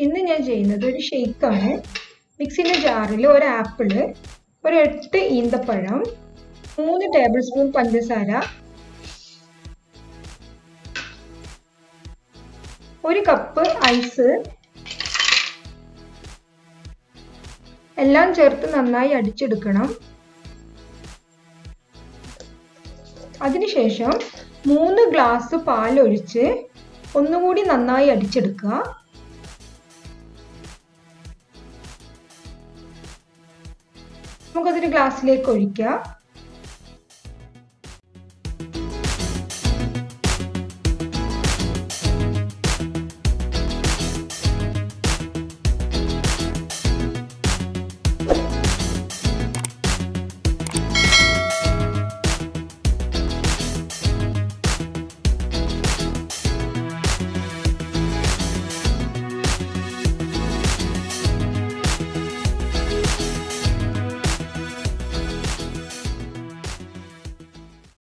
ഇന്ന് ഞാൻ ചെയ്യുന്നത് ഒരു ഷെയ്ക്കാണ് മിക്സിൻ്റെ ജാറിൽ ഒരു ആപ്പിള് ഒരു എട്ട് ഈന്തപ്പഴം മൂന്ന് ടേബിൾ സ്പൂൺ പഞ്ചസാര ഒരു കപ്പ് ഐസ് എല്ലാം ചേർത്ത് നന്നായി അടിച്ചെടുക്കണം അതിനുശേഷം മൂന്ന് ഗ്ലാസ് പാലൊഴിച്ച് ഒന്നുകൂടി നന്നായി അടിച്ചെടുക്കുക നമുക്കതൊരു ഗ്ലാസ്സിലേക്ക് ഒഴിക്കാം